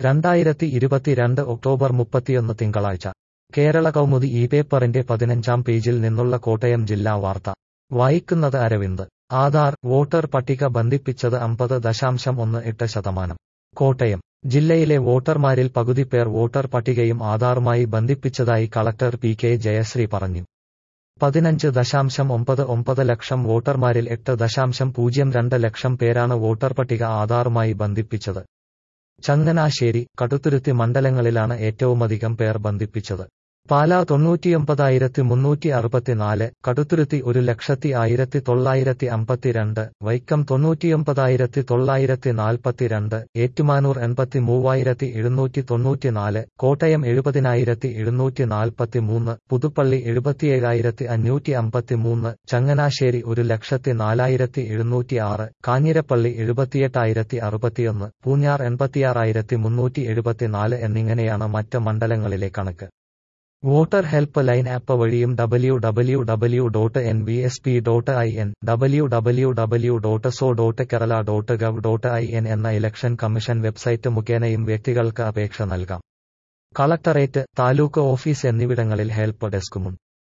രണ്ടായിരത്തി ഇരുപത്തിരണ്ട് ഒക്ടോബർ മുപ്പത്തിയൊന്ന് തിങ്കളാഴ്ച കേരള കൗമുദി ഈ പേപ്പറിന്റെ പതിനഞ്ചാം പേജിൽ നിന്നുള്ള കോട്ടയം ജില്ലാ വാർത്ത വായിക്കുന്നത് അരവിന്ദ് ആധാർ വോട്ടർ പട്ടിക ബന്ധിപ്പിച്ചത് അമ്പത് ദശാംശം ഒന്ന് എട്ട് ശതമാനം കോട്ടയം ജില്ലയിലെ വോട്ടർമാരിൽ പകുതി പേർ വോട്ടർ പട്ടികയും ആധാറുമായി ബന്ധിപ്പിച്ചതായി കളക്ടർ പി കെ ജയശ്രീ പറഞ്ഞു പതിനഞ്ച് ദശാംശം ഒമ്പത് ഒമ്പത് ലക്ഷം വോട്ടർമാരിൽ എട്ട് ദശാംശം പൂജ്യം രണ്ട് ലക്ഷം പേരാണ് വോട്ടർ പട്ടിക ആധാറുമായി ബന്ധിപ്പിച്ചത് ചങ്ങനാശ്ശേരി കടുത്തുരുത്തി മണ്ഡലങ്ങളിലാണ് ഏറ്റവുമധികം പേർ ബന്ധിപ്പിച്ചത് പാലാ തൊണ്ണൂറ്റിയൊമ്പതായിരത്തി മുന്നൂറ്റി അറുപത്തിനാല് കടുത്തുരുത്തി ഒരു ലക്ഷത്തി ആയിരത്തി തൊള്ളായിരത്തി അമ്പത്തിരണ്ട് വൈക്കം തൊണ്ണൂറ്റിയൊമ്പതായിരത്തി തൊള്ളായിരത്തി നാൽപ്പത്തിരണ്ട് ഏറ്റുമാനൂർ എൺപത്തി മൂവായിരത്തി എഴുന്നൂറ്റി തൊണ്ണൂറ്റിനാല് കോട്ടയം എഴുപതിനായിരത്തി എഴുന്നൂറ്റി നാൽപ്പത്തിമൂന്ന് പുതുപ്പള്ളി എഴുപത്തിയേഴായിരത്തി അഞ്ഞൂറ്റി അമ്പത്തിമൂന്ന് ചങ്ങനാശ്ശേരി ഒരു ലക്ഷത്തി നാലായിരത്തി എഴുന്നൂറ്റി ആറ് കാഞ്ഞിരപ്പള്ളി എഴുപത്തിയെട്ടായിരത്തി അറുപത്തിയൊന്ന് പൂഞ്ഞാർ എൺപത്തിയാറായിരത്തി മുന്നൂറ്റി എഴുപത്തിനാല് എന്നിങ്ങനെയാണ് മറ്റ് മണ്ഡലങ്ങളിലെ കണക്ക് വോട്ടർ ഹെൽപ്പ് ലൈൻ ആപ്പ് വഴിയും W W W dot N V S P dot I N W W W dot so dot Kerala dot gov dot I N എന്ന ഇലക്ഷൻ കമ്മീഷൻ വെബ്സൈറ്റ് മുഖേനയും വ്യക്തികൾക്ക് അപേക്ഷ നൽകാം കളക്ടറേറ്റ് താലൂക്ക് ഓഫീസ് എന്നിവിടങ്ങളിൽ help ഡെസ്കുമുണ്ട്